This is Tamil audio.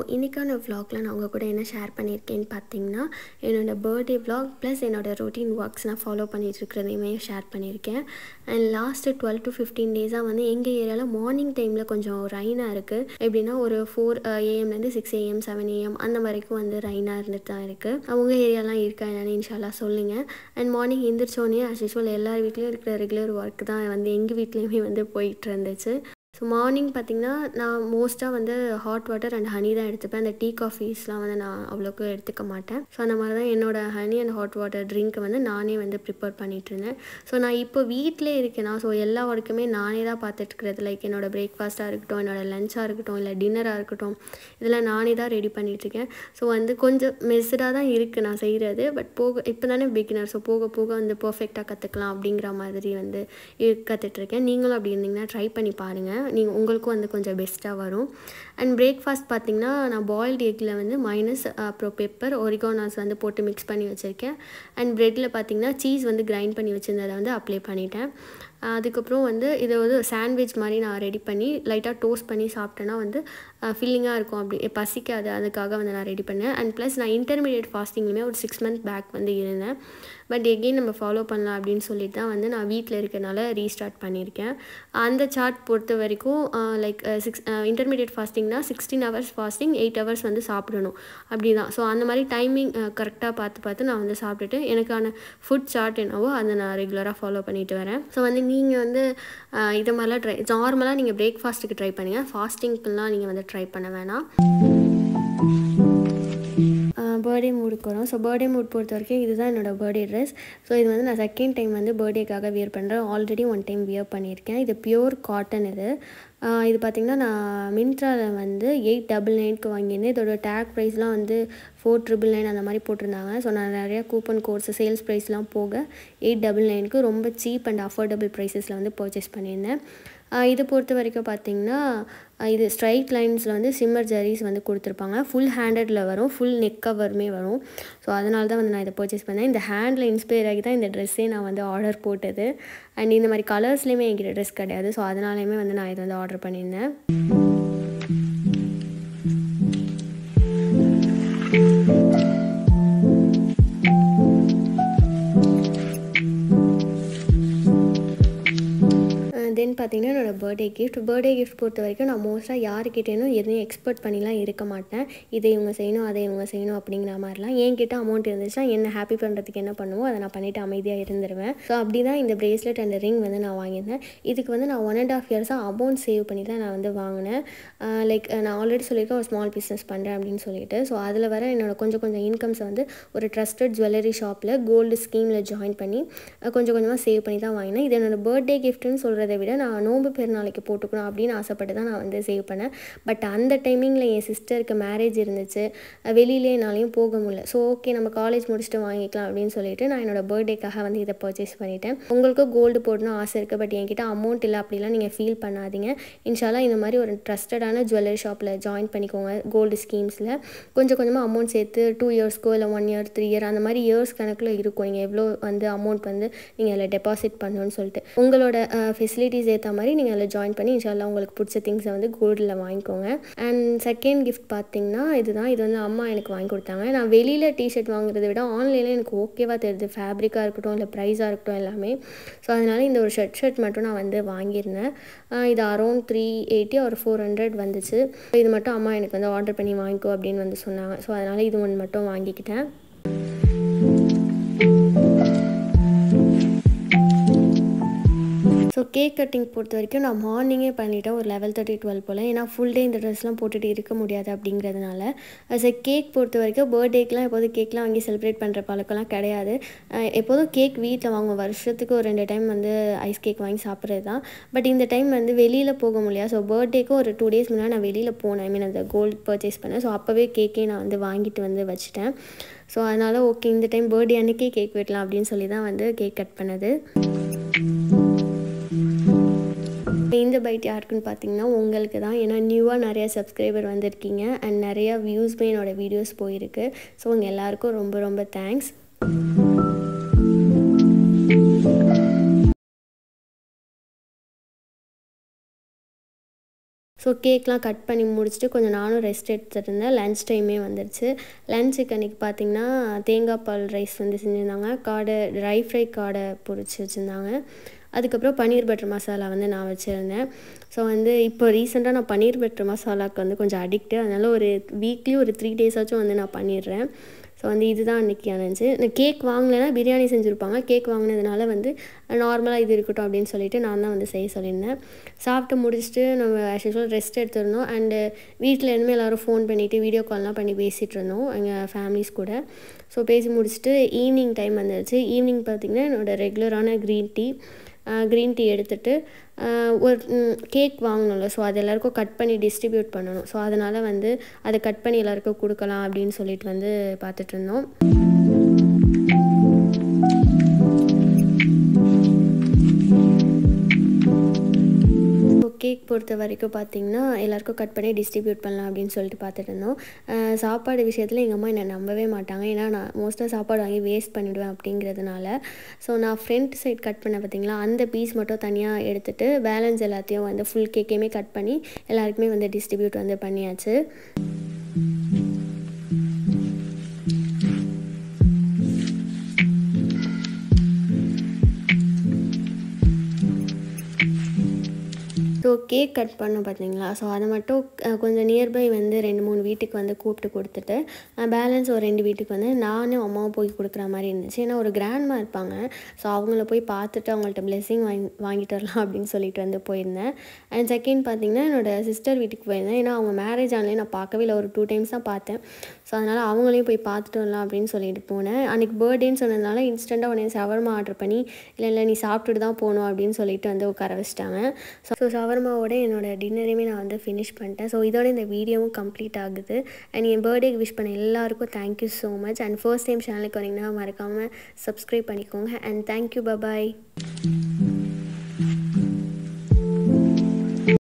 இன்றைக்கான vlogல நான் உங்கள் கூட என்ன ஷேர் பண்ணியிருக்கேன்னு பார்த்தீங்கன்னா என்னோட பர்த்டே vlog ப்ளஸ் என்னோட ரொட்டீன் ஒர்க்ஸ் நான் ஃபாலோ பண்ணிட்டு இருக்கிறதையுமே ஷேர் பண்ணியிருக்கேன் and last twelve to fifteen டேஸாக வந்து எங்கள் ஏரியாவில் மார்னிங் டைமில் கொஞ்சம் ரைனாக இருக்குது எப்படின்னா ஒரு ஃபோர் ஏஎம்லேருந்து சிக்ஸ் ஏஎம் செவன் ஏஎம் அந்த வரைக்கும் வந்து ரைனாக இருந்துட்டு தான் இருக்குது அவங்க ஏரியாலாம் இருக்கா என்னன்னு இன்ஷால்லா சொல்லுங்கள் அண்ட் மார்னிங் எந்திரிச்சோடனே அஸ் யூஸ்வல் எல்லார் வீட்லேயும் இருக்கிற ரெகுலர் ஒர்க் தான் வந்து எங்கள் வீட்லேயுமே வந்து போயிட்டு இருந்துச்சு ஸோ மார்னிங் பார்த்திங்கன்னா நான் மோஸ்ட்டாக வந்து ஹாட் வாட்டர் அண்ட் ஹனி தான் எடுத்துப்பேன் அந்த டீ காஃபீஸ்லாம் வந்து நான் அவ்வளோக்கு எடுத்துக்க மாட்டேன் ஸோ அந்த மாதிரி தான் என்னோட ஹனி அண்ட் ஹாட் வாட்டர் ட்ரிங்க்கை வந்து நானே வந்து ப்ரிப்பேர் பண்ணிட்டு இருந்தேன் ஸோ நான் இப்போ வீட்டிலே இருக்கேனா ஸோ எல்லா ஒர்க்குமே நானே தான் பார்த்துட்டு இருக்கிறது லைக் என்னோட பிரேக்ஃபாஸ்ட்டாக இருக்கட்டும் என்னோட லஞ்சாக இருக்கட்டும் இல்லை டின்னராக இருக்கட்டும் இதெல்லாம் நானே தான் ரெடி பண்ணிகிட்ருக்கேன் ஸோ வந்து கொஞ்சம் மெஸ்டாக தான் இருக்குது நான் செய்கிறது பட் போக இப்போ தானே பிகினர் ஸோ போக போக வந்து பர்ஃபெக்டாக கற்றுக்கலாம் அப்படிங்கிற மாதிரி வந்து கற்றுட்ருக்கேன் நீங்களும் அப்படி இருந்தீங்கன்னா ட்ரை பண்ணி பாருங்கள் நீங்கள் உங்களுக்கும் வந்து கொஞ்சம் பெஸ்ட்டாக வரும் அண்ட் பிரேக்ஃபாஸ்ட் பார்த்திங்கன்னா நான் பாயில்டு எக்கில் வந்து மைனஸ் அப்புறம் பெப்பர் ஒரிகானாஸ் வந்து போட்டு மிக்ஸ் பண்ணி வச்சுருக்கேன் அண்ட் ப்ரெட்டில் பார்த்திங்கன்னா சீஸ் வந்து கிரைண்ட் பண்ணி வச்சுருந்ததை வந்து அப்ளை பண்ணிட்டேன் அதுக்கப்புறம் வந்து இதை வந்து சாண்ட்விச் மாதிரி நான் ரெடி பண்ணி லைட்டாக டோஸ்ட் பண்ணி சாப்பிட்டேன்னா வந்து ஃபில்லிங்காக இருக்கும் அப்படி பசிக்காது அதுக்காக வந்து நான் ரெடி பண்ணேன் அண்ட் ப்ளஸ் நான் இன்டர்மீடியட் ஃபாஸ்டிங்லுமே ஒரு சிக்ஸ் மந்த் பேக் வந்து இருந்தேன் பட் எகெயின் நம்ம ஃபாலோ பண்ணலாம் அப்படின்னு சொல்லிட்டு தான் வந்து நான் வீட்டில் இருக்கிறனால ரீஸ்டார்ட் பண்ணியிருக்கேன் அந்த சார்ட் பொறுத்த வரைக்கும் லைக் சிக்ஸ் இன்டர்மீடியட் ஃபாஸ்டிங்னா sixteen hours fasting eight hours வந்து சாப்பிடணும் அப்படி தான் ஸோ அந்த மாதிரி டைமிங் கரெக்டாக பார்த்து பார்த்து நான் வந்து சாப்பிட்டுட்டு எனக்கான ஃபுட் சார்ட் என்னவோ அதை நான் ரெகுலராக ஃபாலோ பண்ணிட்டு வரேன் ஸோ வந்து நீங்கள் வந்து இது மாதிரிலாம் ட்ரை நார்மலாக நீங்கள் பிரேக்ஃபாஸ்ட்டுக்கு ட்ரை பண்ணுங்கள் ஃபாஸ்டிங்க்குலாம் நீங்கள் வந்து ட்ரை பண்ண வேணாம் பர்த்டே மூடுக்கு வரும் ஸோ பர்த்டே மூட் பொறுத்த வரைக்கும் இதுதான் என்னோடய பர்த்டே ட்ரெஸ் ஸோ இது வந்து நான் செகண்ட் டைம் வந்து பர்த்டேக்காக வியர் பண்ணுறேன் ஆல்ரெடி ஒன் டைம் வியர் பண்ணியிருக்கேன் இது பியூர் காட்டன் இது இது பார்த்திங்கன்னா நான் மின்ட்ராவில் வந்து எயிட் டபுள் நைனுக்கு வாங்கியிருந்தேன் இதோட டேக் ப்ரைஸ்லாம் வந்து ஃபோர் ட்ரிபிள் நைன் அந்த மாதிரி போட்டிருந்தாங்க ஸோ நான் நிறையா கூப்பன் கோர்ஸ் சேல்ஸ் ப்ரைஸ்லாம் போக எயிட் டபுள் நைனுக்கு ரொம்ப சீப் அண்ட் அஃபோர்டபுள் ப்ரைஸஸில் வந்து பர்ச்சேஸ் பண்ணியிருந்தேன் இது பொறுத்த வரைக்கும் பார்த்திங்கன்னா இது ஸ்ட்ரைட் லைன்ஸில் வந்து சிம்மர் ஜரீஸ் வந்து கொடுத்துருப்பாங்க ஃபுல் ஹேண்டடில் வரும் ஃபுல் நெக் கவருமே வரும் ஸோ அதனால தான் வந்து நான் இதை பர்ச்சேஸ் பண்ணேன் இந்த ஹேண்டில் இன்ஸ்பயர் ஆகி தான் இந்த ட்ரெஸ்ஸே நான் வந்து ஆர்டர் போட்டது அண்ட் இந்த மாதிரி கலர்ஸ்லேயுமே என்கிட்ட ட்ரெஸ் கிடையாது ஸோ அதனாலையுமே வந்து நான் இதை வந்து ஆர்டர் பண்ணியிருந்தேன் தென் பார்த்திங்கன்னா என்னோடய பர்த்டே கிஃப்ட் பர்த்டே கிஃப்ட் பொறுத்த வரைக்கும் நான் மோஸ்ட்டாக யாருக்கிட்டேனும் எதையும் எக்ஸ்பெக்ட் பண்ணிலாம் இருக்க மாட்டேன் இதை இவங்க செய்யணும் அதை இவங்க செய்யணும் அப்படிங்கிற மாதிரிலாம் என்கிட்ட அமௌண்ட் இருந்துச்சுன்னா என்ன ஹாப்பி பண்ணுறதுக்கு என்ன பண்ணுவோம் அதை நான் பண்ணிவிட்டு அமைதியாக இருந்துருவேன் ஸோ அப்படி தான் இந்த ப்ரேஸ்லெட் அண்ட் ரிங் வந்து நான் வாங்கியிருந்தேன் இதுக்கு வந்து நான் ஒன் அண்ட் ஆஃப் இயர்ஸாக அமௌண்ட் சேவ் பண்ணி தான் நான் வந்து வாங்கினேன் லைக் நான் ஆல்ரெடி சொல்லியிருக்கேன் ஒரு ஸ்மால் பிஸ்னஸ் பண்ணுறேன் அப்படின்னு சொல்லிட்டு ஸோ அதில் வர என்னோட கொஞ்சம் கொஞ்சம் இன்கம்ஸை வந்து ஒரு ட்ரஸ்டட் ஜுவல்லரி ஷாப்பில் கோல்டு ஸ்கீமில் ஜாயின் பண்ணி கொஞ்சம் கொஞ்சமாக சேவ் பண்ணி தான் வாங்கினேன் இது என்னோடய பர்த்டே கிஃப்ட்டுன்னு சொல்கிறத விட நான் நோம்பு பெருநாளைக்கு போட்டுக்கணும் அப்படின்னு ஆசைப்பட்டு தான் நான் வந்து சேவ் பண்ணேன் பட் அந்த டைமிங்கில் என் சிஸ்டருக்கு மேரேஜ் இருந்துச்சு வெளியிலே என்னாலையும் போக முடியல ஸோ ஓகே நம்ம காலேஜ் முடிச்சுட்டு வாங்கிக்கலாம் அப்படின்னு சொல்லிட்டு நான் என்னோடய பர்த்டேக்காக வந்து இதை பர்ச்சேஸ் பண்ணிட்டேன் உங்களுக்கும் கோல்டு போடணும் ஆசை இருக்குது பட் என்கிட்ட அமௌண்ட் இல்லை அப்படிலாம் நீங்கள் ஃபீல் பண்ணாதீங்க இன்ஷாலாம் இந்த மாதிரி ஒரு ட்ரஸ்டடான ஜுவல்லரி ஷாப்பில் ஜாயின் பண்ணிக்கோங்க கோல்டு ஸ்கீம்ஸில் கொஞ்சம் கொஞ்சமாக அமௌண்ட் சேர்த்து டூ இயர்ஸ்க்கோ இல்லை ஒன் இயர் த்ரீ இயர் அந்த மாதிரி இயர்ஸ் கணக்கில் இருக்கும் நீங்கள் எவ்வளோ வந்து அமௌண்ட் வந்து நீங்கள் அதில் டெபாசிட் பண்ணணும்னு சொல்லிட்டு உங்களோட ஃபெசிலிட்டிஸ் ஏற்ற மாதிரி நீங்கள் அதில் ஜாயின் பண்ணி இன்ஷால்லா உங்களுக்கு பிடிச்ச திங்ஸை வந்து கோல்டில் வாங்கிக்கோங்க அண்ட் செகண்ட் கிஃப்ட் பார்த்தீங்கன்னா இதுதான் இது வந்து அம்மா எனக்கு வாங்கி கொடுத்தாங்க நான் வெளியில் டிஷர்ட் வாங்குறத விட ஆன்லைனில் எனக்கு ஓகேவாக தெரியுது ஃபேப்ரிக்காக இருக்கட்டும் இல்லை ப்ரைஸாக இருக்கட்டும் எல்லாமே ஸோ அதனால் இந்த ஒரு ஷர்ட் ஷர்ட் மட்டும் நான் வந்து வாங்கியிருந்தேன் இது அரௌண்ட் த்ரீ எயிட்டி ஒரு ஃபோர் ஹண்ட்ரட் வந்துச்சு இது மட்டும் அம்மா எனக்கு வந்து ஆர்டர் பண்ணி வாங்கிக்கோ அப்படின்னு வந்து சொன்னாங்க ஸோ அதனால் இது ஒன்று மட்டும் வாங்கிக்கிட்டேன் ஸோ கேக் கட்டிங் பொறுத்த வரைக்கும் நான் மார்னிங்கே பண்ணிவிட்டேன் ஒரு லெவல் தேர்ட்டி டுவெல் போல் ஏன்னா ஃபுல் டே இந்த ட்ரெஸ்லாம் போட்டுட்டு இருக்க முடியாது அப்படிங்கிறதுனால ஸோ கேக் பொறுத்த வரைக்கும் பர்த்டேக்கெலாம் எப்போதும் கேக்லாம் வாங்கி செலிப்ரேட் பண்ணுற பழக்கம்லாம் கிடையாது எப்போதும் கேக் வீட்டில் வாங்குவோம் வருஷத்துக்கு ஒரு ரெண்டு டைம் வந்து ஐஸ் கேக் வாங்கி சாப்பிட்றது தான் பட் இந்த டைம் வந்து வெளியில் போக முடியாது ஸோ பர்த்டேக்கு ஒரு டூ டேஸ் முன்னாடி நான் வெளியில் போனேன் ஐ மீன் அந்த கோல்டு பர்ச்சேஸ் பண்ணேன் ஸோ அப்போவே கேக்கே நான் வந்து வாங்கிட்டு வந்து வச்சுட்டேன் ஸோ அதனால் ஓகே இந்த டைம் பர்த்டே அன்றைக்கே கேக் வெட்டலாம் அப்படின்னு சொல்லி தான் வந்து கேக் கட் பண்ணது இந்த பைட் யாருக்குன்னு பார்த்தீங்கன்னா உங்களுக்கு தான் ஏன்னா நியூவாக நிறைய சப்ஸ்கிரைபர் வந்திருக்கீங்க அண்ட் நிறையா வியூஸ்மே என்னோடய வீடியோஸ் போயிருக்கு ஸோ உங்கள் எல்லாருக்கும் ரொம்ப ரொம்ப தேங்க்ஸ் ஸோ கேக்லாம் கட் பண்ணி முடிச்சுட்டு கொஞ்சம் நானும் ரெஸ்ட் எடுத்துகிட்டு இருந்தேன் லன்ச் டைமே வந்துருச்சு லன்ச்சுக்கு அன்றைக்கி பார்த்திங்கன்னா தேங்காய் பால் ரைஸ் வந்து செஞ்சுருந்தாங்க காடை ட்ரை ஃப்ரை காடை பொரிச்சு வச்சுருந்தாங்க அதுக்கப்புறம் பன்னீர் பட்டர் மசாலா வந்து நான் வச்சுருந்தேன் ஸோ வந்து இப்போ ரீசெண்டாக நான் பன்னீர் பட்டர் மசாலாவுக்கு வந்து கொஞ்சம் அடிக்ட்டு அதனால் ஒரு வீக்லி ஒரு த்ரீ டேஸாச்சும் வந்து நான் பண்ணிடுறேன் ஸோ வந்து இதுதான் அன்றைக்கி அணைஞ்சு நான் கேக் வாங்கலைன்னா பிரியாணி செஞ்சுருப்பாங்க கேக் வாங்கினதுனால வந்து நார்மலாக இது இருக்கட்டும் அப்படின்னு சொல்லிட்டு நான் தான் வந்து செய்ய சொல்லியிருந்தேன் சாப்பிட்டு முடிச்சுட்டு நம்ம ஆஸ் யூஸ்வல் ரெஸ்ட் எடுத்துருந்தோம் அண்டு வீட்டில் இனிமேல் எல்லோரும் ஃபோன் பண்ணிவிட்டு வீடியோ கால்லாம் பண்ணி பேசிகிட்டு இருந்தோம் எங்கள் ஃபேமிலிஸ் கூட ஸோ பேசி முடிச்சுட்டு ஈவினிங் டைம் வந்துருச்சு ஈவினிங் பார்த்திங்கன்னா என்னோடய ரெகுலரான க்ரீன் டீ க்ரீன் டீ எடுத்துகிட்டு ஒரு கேக் வாங்கணும்ல ஸோ அது எல்லாருக்கும் கட் பண்ணி டிஸ்ட்ரிபியூட் பண்ணணும் ஸோ அதனால் வந்து அதை கட் பண்ணி எல்லாருக்கும் கொடுக்கலாம் அப்படின்னு சொல்லிட்டு வந்து பார்த்துட்டு இருந்தோம் கேக் பொறுத்த வரைக்கும் பார்த்திங்கன்னா எல்லாருக்கும் கட் பண்ணி டிஸ்ட்ரிபியூட் பண்ணலாம் அப்படின்னு சொல்லிட்டு பார்த்துட்டு இருந்தோம் சாப்பாடு விஷயத்தில் எங்கள் அம்மா என்னை நம்பவே மாட்டாங்க ஏன்னா நான் மோஸ்ட்டாக சாப்பாடு வாங்கி வேஸ்ட் பண்ணிவிடுவேன் அப்படிங்கிறதுனால ஸோ நான் ஃப்ரண்ட் சைட் கட் பண்ண பார்த்திங்களா அந்த பீஸ் மட்டும் தனியாக எடுத்துகிட்டு பேலன்ஸ் எல்லாத்தையும் வந்து ஃபுல் கேக்கையுமே கட் பண்ணி எல்லாருக்குமே வந்து டிஸ்ட்ரிபியூட் வந்து பண்ணியாச்சு ஸோ கேக் கட் பண்ணோம் பார்த்தீங்களா ஸோ அதை மட்டும் கொஞ்சம் நியர்பை வந்து ரெண்டு மூணு வீட்டுக்கு வந்து கூப்பிட்டு கொடுத்துட்டு பேலன்ஸ் ஒரு ரெண்டு வீட்டுக்கு வந்து நானும் அம்மாவும் போய் கொடுக்குற மாதிரி இருந்துச்சு ஏன்னா ஒரு கிராண்ட்மா இருப்பாங்க ஸோ அவங்கள போய் பார்த்துட்டு அவங்கள்ட்ட பிளெஸிங் வாங்கி வாங்கிட்டு வரலாம் அப்படின்னு சொல்லிட்டு வந்து போயிருந்தேன் அண்ட் செகண்ட் பார்த்திங்கன்னா என்னோடய சிஸ்டர் வீட்டுக்கு போயிருந்தேன் ஏன்னா அவங்க மேரேஜ் ஆனலையும் நான் பார்க்கவே இல்லை ஒரு டூ டைம்ஸ் தான் பார்த்தேன் ஸோ அதனால் அவங்களையும் போய் பார்த்துட்டு வரலாம் அப்படின்னு சொல்லிட்டு போனேன் அன்றைக்கி பர்த்டேன்னு சொன்னதுனால இன்ஸ்டண்ட்டாக உடனே சவர்மா ஆர்டர் பண்ணி இல்லை இல்லை நீ சாப்பிட்டுட்டு தான் போகணும் அப்படின்னு சொல்லிட்டு வந்து உட்கார வச்சிட்டாங்க ஸோ சவர்மாவோட என்னோடய டின்னரையுமே நான் வந்து ஃபினிஷ் பண்ணிட்டேன் ஸோ இதோட இந்த வீடியோவும் கம்ப்ளீட் ஆகுது அண்ட் என் பர்த்டேக்கு விஷ் பண்ண எல்லாருக்கும் thank you so much and first time சேனலுக்கு வரீங்கன்னா மறக்காமல் சப்ஸ்கிரைப் பண்ணிக்கோங்க அண்ட் தேங்க்யூ பபாய்